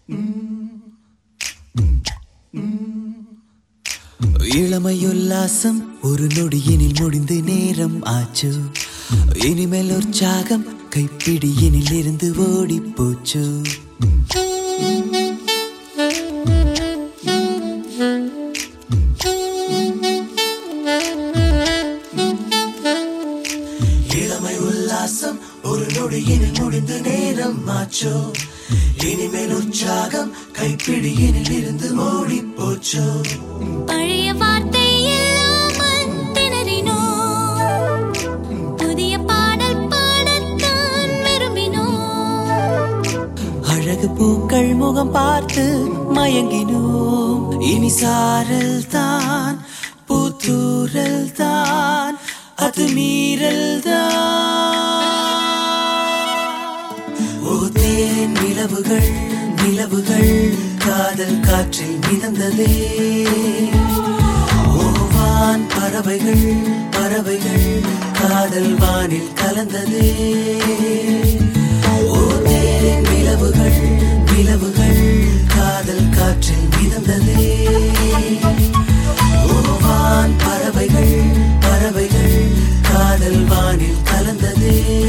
இளமையுல்லாசம் ஒரு நொடியினில் முடிந்து நேரம் ஆச்சு இனிமேல் உற்சாகம் கைப்பிடியினில் இருந்து ஓடி போச்சு இளமை உல்லாசம் ஒரு நொடியினில் முடிந்து நேரம் ஆச்சோ இனிமேல் உற்சாகம் கைப்பிடியினில் இருந்து ஓடி போச்சோ பழைய வார்த்தை இல்லாமல் திணறினோம் புதிய பாடல் பாடத்தான் விரும்பினோம் அழகு பூக்கள் முகம் பார்த்து மயங்கினோம் இனி சாரல் தான் பூத்தூரல் தான் அது மீறல் தான் ஓ தேன் நிலவுகள் நிலவுகள் காதல் காற்றில் மிதந்ததே ஓவான் பறவைகள் பறவைகள் காதல் வானில் கலந்ததே ஓ தேன் நிலவுகள் நிலவுகள் காதல் காற்றில் மிதந்ததே ஓவான் பறவைகள் பறவைகள் காதல் வானில் கலந்ததே